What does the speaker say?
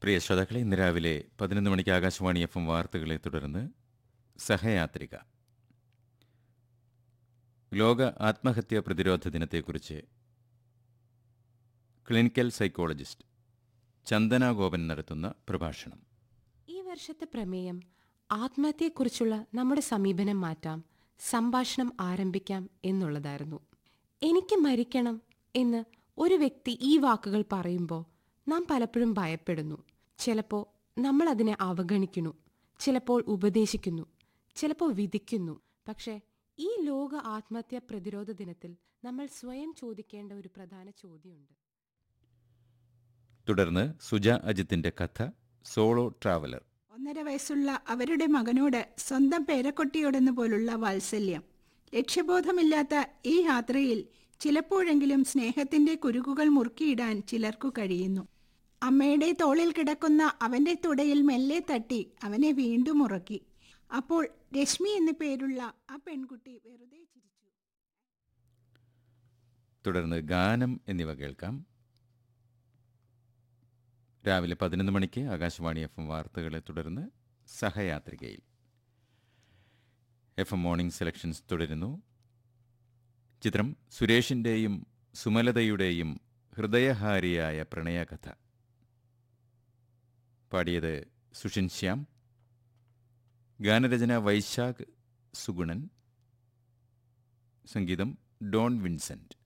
പ്രിയ ശ്രോതാക്കളെ ഇന്ന് രാവിലെ പതിനൊന്ന് മണിക്ക് ആകാശവാണി എഫ് എം വാർത്തകളെ തുടർന്ന് സഹയാത്രിക ലോക ആത്മഹത്യാ പ്രതിരോധ ദിനത്തെക്കുറിച്ച് ക്ലിനിക്കൽ സൈക്കോളജിസ്റ്റ് ചന്ദന ഗോപൻ നടത്തുന്ന പ്രഭാഷണം ഈ വർഷത്തെ പ്രമേയം ആത്മഹത്യയെക്കുറിച്ചുള്ള നമ്മുടെ സമീപനം മാറ്റാം സംഭാഷണം ആരംഭിക്കാം എന്നുള്ളതായിരുന്നു എനിക്ക് മരിക്കണം എന്ന് ഒരു വ്യക്തി ഈ വാക്കുകൾ പറയുമ്പോൾ നാം പലപ്പോഴും ഭയപ്പെടുന്നു ചിലപ്പോൾ നമ്മൾ അതിനെ അവഗണിക്കുന്നു ചിലപ്പോൾ ഉപദേശിക്കുന്നു ചിലപ്പോൾ വിധിക്കുന്നു പക്ഷേ ഈ ലോക ആത്മഹത്യാ പ്രതിരോധ ദിനത്തിൽ നമ്മൾ സ്വയം ചോദിക്കേണ്ട ഒരു പ്രധാന ചോദ്യമുണ്ട് തുടർന്ന് സുജ അജിത്തിന്റെ കഥ സോളോ ട്രാവലർ ഒന്നര വയസ്സുള്ള അവരുടെ മകനോട് സ്വന്തം പേരക്കുട്ടിയോടെന്ന പോലുള്ള വാത്സല്യം ലക്ഷ്യബോധമില്ലാത്ത ഈ യാത്രയിൽ ചിലപ്പോഴെങ്കിലും സ്നേഹത്തിന്റെ കുരുക്കുകൾ മുറുക്കിയിടാൻ ചിലർക്കു കഴിയുന്നു അമ്മയുടെ തോളിൽ കിടക്കുന്ന അവന്റെ തുടയിൽ മെല്ലെ തട്ടി അവനെ വീണ്ടും ഉറക്കി അപ്പോൾ രശ്മി എന്നു പേരുള്ള ആ പെൺകുട്ടി വെറുതെ ചിരിച്ചു തുടർന്ന് ഗാനം എന്നിവ കേൾക്കാം രാവിലെ പതിനൊന്ന് മണിക്ക് ആകാശവാണി എഫ് എം വാർത്തകളെ തുടർന്ന് സഹയാത്രികയിൽ എഫ് എം മോർണിംഗ് സെലക്ഷൻസ് തുടരുന്നു ചിത്രം സുരേഷിൻ്റെയും സുമലതയുടെയും ഹൃദയഹാരിയായ പ്രണയകഥ പാടിയത് സുഷിൻ ശ്യാം ഗാനരചന വൈശാഖ് സുഗുണൻ സംഗീതം ഡോൺ വിൻസെന്റ്